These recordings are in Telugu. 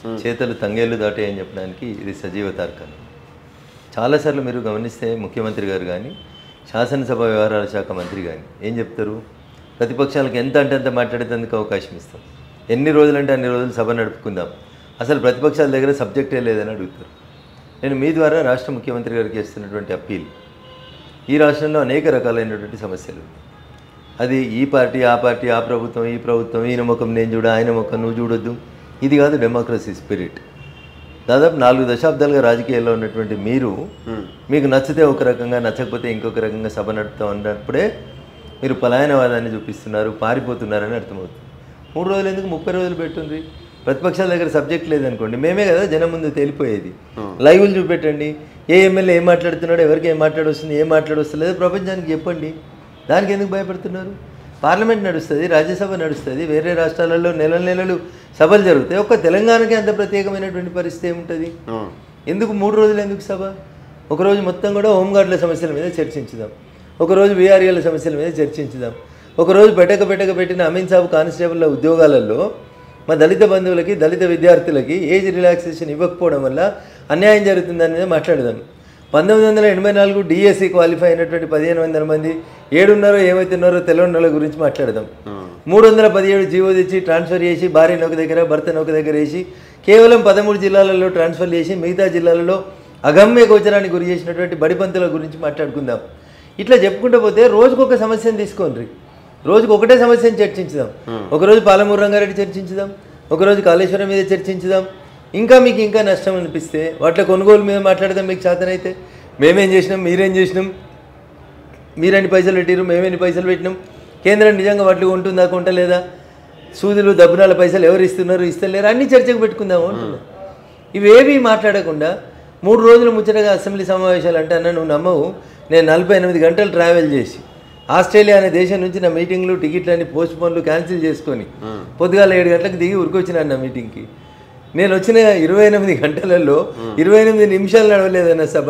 చేతులు తంగేళ్ళు దాటాయని చెప్పడానికి ఇది సజీవ తార్కాణం చాలాసార్లు మీరు గమనిస్తే ముఖ్యమంత్రి గారు కానీ శాసనసభ వ్యవహారాల శాఖ మంత్రి కానీ ఏం చెప్తారు ప్రతిపక్షాలకు ఎంత అంటే అంత మాట్లాడేందుకు అవకాశం ఇస్తాం ఎన్ని రోజులంటే అన్ని రోజులు సభ నడుపుకుందాం అసలు ప్రతిపక్షాల దగ్గర సబ్జెక్టే లేదని అడుగుతారు నేను మీ ద్వారా రాష్ట్ర ముఖ్యమంత్రి గారికి చేస్తున్నటువంటి అప్పీల్ ఈ రాష్ట్రంలో అనేక రకాలైనటువంటి సమస్యలు ఉన్నాయి. అది ఈ పార్టీ ఆ పార్టీ ఆ ప్రభుత్వం ఈ ప్రభుత్వం ఈయన ముఖం నేను చూడ ఆయన ముఖం నువ్వు చూడొద్దు ఇది కాదు డెమోక్రసీ స్పిరిట్ దాదాపు నాలుగు దశాబ్దాలుగా రాజకీయాల్లో ఉన్నటువంటి మీరు మీకు నచ్చితే ఒక రకంగా నచ్చకపోతే ఇంకొక రకంగా సభ నడుపుతాం అన్నప్పుడే మీరు పలాయనవాదాన్ని చూపిస్తున్నారు పారిపోతున్నారని అర్థమవుతుంది మూడు రోజులు ఎందుకు ముప్పై రోజులు పెట్టుండ్రి ప్రతిపక్షాల దగ్గర సబ్జెక్ట్ లేదనుకోండి మేమే కదా జనం ముందు తేలిపోయేది లైవ్లు చూపెట్టండి ఏ ఎమ్మెల్యే ఏం మాట్లాడుతున్నాడో ఎవరికి ఏం మాట్లాడొస్తుంది ఏం మాట్లాడొస్తలేదో ప్రపంచానికి చెప్పండి దానికి ఎందుకు భయపడుతున్నారు పార్లమెంట్ నడుస్తుంది రాజ్యసభ నడుస్తుంది వేరే రాష్ట్రాలలో నెల నెలలు సభలు జరుగుతాయి ఒక్క తెలంగాణకి అంత ప్రత్యేకమైనటువంటి పరిస్థితి ఏముంటుంది ఎందుకు మూడు రోజులు ఎందుకు సభ ఒకరోజు మొత్తం కూడా హోంగార్డుల సమస్యల మీద చర్చించుదాం ఒకరోజు వీఆర్ఏల సమస్యల మీద చర్చించుదాం ఒకరోజు పెట్టక పెట్టక పెట్టిన అమీన్ సాబ్ కానిస్టేబుల్ల ఉద్యోగాలలో మా దళిత బంధువులకి దళిత విద్యార్థులకి ఏజ్ రిలాక్సేషన్ ఇవ్వకపోవడం వల్ల అన్యాయం జరుగుతుందని మీద మాట్లాడదాం పంతొమ్మిది వందల ఎనభై నాలుగు డిఎస్సి క్వాలిఫై అయినటువంటి పదిహేను వందల మంది ఏడున్నారో ఏమవుతున్నారో తెలియని వాళ్ళ గురించి మాట్లాడదాం మూడు వందల పదిహేడు జీవో తెచ్చి ట్రాన్స్ఫర్ చేసి భార్యను ఒక దగ్గర భర్తను ఒక దగ్గర వేసి కేవలం పదమూడు జిల్లాలలో ట్రాన్స్ఫర్ చేసి మిగతా జిల్లాలలో అగమ్య గోచరానికి గురి చేసినటువంటి బడిపంతుల గురించి మాట్లాడుకుందాం ఇట్లా చెప్పుకుంటూ పోతే రోజుకొక సమస్యను తీసుకోండి రోజుకు ఒకటే సమస్యను చర్చించుదాం ఒకరోజు పాలమూరు రంగారెడ్డి చర్చించుదాం ఒకరోజు కాళేశ్వరం మీద చర్చించుదాం ఇంకా మీకు ఇంకా నష్టం అనిపిస్తే వాటిలో కొనుగోలు మీద మాట్లాడదాం మీకు చేతనైతే మేమేం చేసినాం మీరేం చేసినాం మీరెన్ని పైసలు పెట్టిరు మేమెన్ని పైసలు పెట్టినాం కేంద్రం నిజంగా వాటిలో ఉంటుందా కొంటలేదా సూదులు దబ్బునాల పైసలు ఎవరు ఇస్తున్నారు ఇస్తలేరు అన్ని చర్చకు పెట్టుకుందాము అంటున్నా ఇవేవి మాట్లాడకుండా మూడు రోజులు ముచ్చటగా అసెంబ్లీ సమావేశాలు అంటే అన్న నువ్వు నమ్మవు నేను నలభై ఎనిమిది గంటలు ట్రావెల్ చేసి ఆస్ట్రేలియా అనే దేశం నుంచి నా మీటింగ్లు టికెట్లన్నీ పోస్ట్ పోన్లు క్యాన్సిల్ చేసుకొని పొద్దుగాల ఏడు గంటలకు దిగి ఉరికొచ్చినాను నా మీటింగ్కి నేను వచ్చిన ఇరవై ఎనిమిది గంటలలో ఇరవై ఎనిమిది నిమిషాలు నడవలేదన్న సభ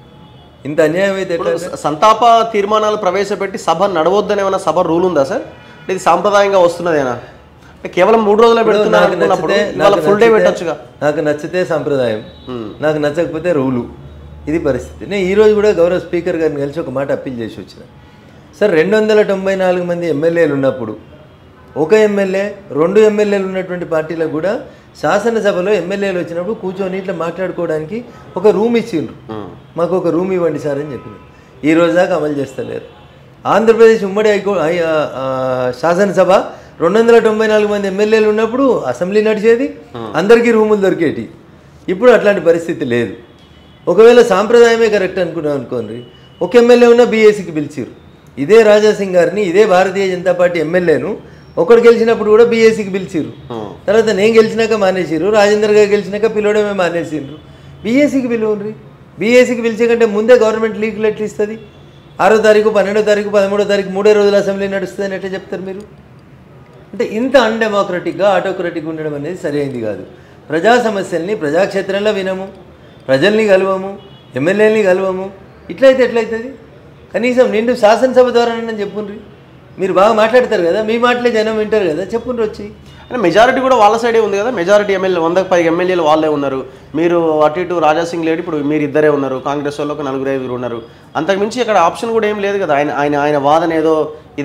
ఇంత అన్యాయం అయితే ఎట్లా స- సంతాప తీర్మానాలు ప్రవేశపెట్టి సభ నడవద్దని ఏమైనా సభ రూల్ ఉందా సార్ ఇది సాంప్రదాయంగా వస్తున్నదేనా అంటే కేవలం మూడు రోజులే పెడుతున్నారు నాకు అనుకున్నప్పుడు నచ్చితే ఇవాళ నాకు ఫుల్ డే నచ్చితే- పెట్టొచ్చుగా నాకు నచ్చితే సంప్రదాయం నాకు నచ్చకపోతే రూలు ఇది పరిస్థితి నేను ఈరోజు కూడా గౌరవ స్పీకర్ గారిని కలిసి ఒక మాట అప్పీల్ చేసి వచ్చిన సార్ రెండు వందల తొంభై నాలుగు మంది ఎమ్మెల్యేలు ఉన్నప్పుడు ఒక ఎమ్మెల్యే రెండు ఎమ్మెల్యేలు ఉన్నటువంటి పార్టీలకు కూడా శాసనసభలో ఎమ్మెల్యేలు వచ్చినప్పుడు కూర్చొని ఇట్లా మాట్లాడుకోవడానికి ఒక రూమ్ ఇచ్చిండ్రు మాకు ఒక రూమ్ ఇవ్వండి సార్ అని చెప్పిన ఈ రోజు దాకా అమలు చేస్తలేరు ఆంధ్రప్రదేశ్ ఉమ్మడి హైకో హై- ఆ, ఆ, శాసనసభ రెండు వందల తొంభై నాలుగు మంది ఎమ్మెల్యేలు ఉన్నప్పుడు అసెంబ్లీ నడిచేది అందరికీ రూములు దొరికేటి ఇప్పుడు అట్లాంటి పరిస్థితి లేదు ఒకవేళ సాంప్రదాయమే కరెక్ట్ అనుకున్నాం అనుకోండి ఒక ఎమ్మెల్యే ఉన్న బీఏసీకి పిలిచిరు ఇదే రాజాసింగ్ గారిని ఇదే భారతీయ జనతా పార్టీ ఎమ్మెల్యేను ఒకడు గెలిచినప్పుడు కూడా బీఏసీకి పిలిచిరు తర్వాత నేను గెలిచినాక మానేసిరు రాజేందర్ గారు గెలిచినాక పిలవడమే మానేసిండ్రు బీఏసీకి పిలువుండ్రి బీఏసీకి పిలిచే కంటే ముందే గవర్నమెంట్ లీకులు ఎట్లా ఇస్తుంది ఆరో తారీఖు పన్నెండో తారీఖు పదమూడో తారీఖు మూడే రోజులు అసెంబ్లీ నడుస్తుందని ఎట్లా చెప్తారు మీరు అంటే ఇంత అన్డెమోక్రటిక్గా ఆటోక్రటిక్ ఉండడం అనేది సరైనది కాదు ప్రజా సమస్యల్ని ప్రజాక్షేత్రంలో వినము ప్రజల్ని కలవము ఎమ్మెల్యేలని కలవము ఇట్లయితే ఎట్లయితుంది కనీసం నిండు శాసనసభ ద్వారా చెప్పుండ్రి మీరు బాగా మాట్లాడతారు కదా మీ మాటలే జనం వింటారు కదా చెప్పుండ్రి వచ్చి అంటే మెజారిటీ కూడా వాళ్ళ సైడే ఉంది కదా మెజారిటీ ఎమ్మెల్యే వందకు పైగా ఎమ్మెల్యేలు వాళ్ళే ఉన్నారు మీరు అటు ఇటు రాజాసింగ్ లేడు ఇప్పుడు మీరు ఇద్దరే ఉన్నారు కాంగ్రెస్ వాళ్ళు ఒక నలుగురు ఐదుగురు ఉన్నారు అంతకుమించి ఇక్కడ ఆప్షన్ కూడా ఏం లేదు కదా ఆయన ఆయన ఆయన వాదన ఏదో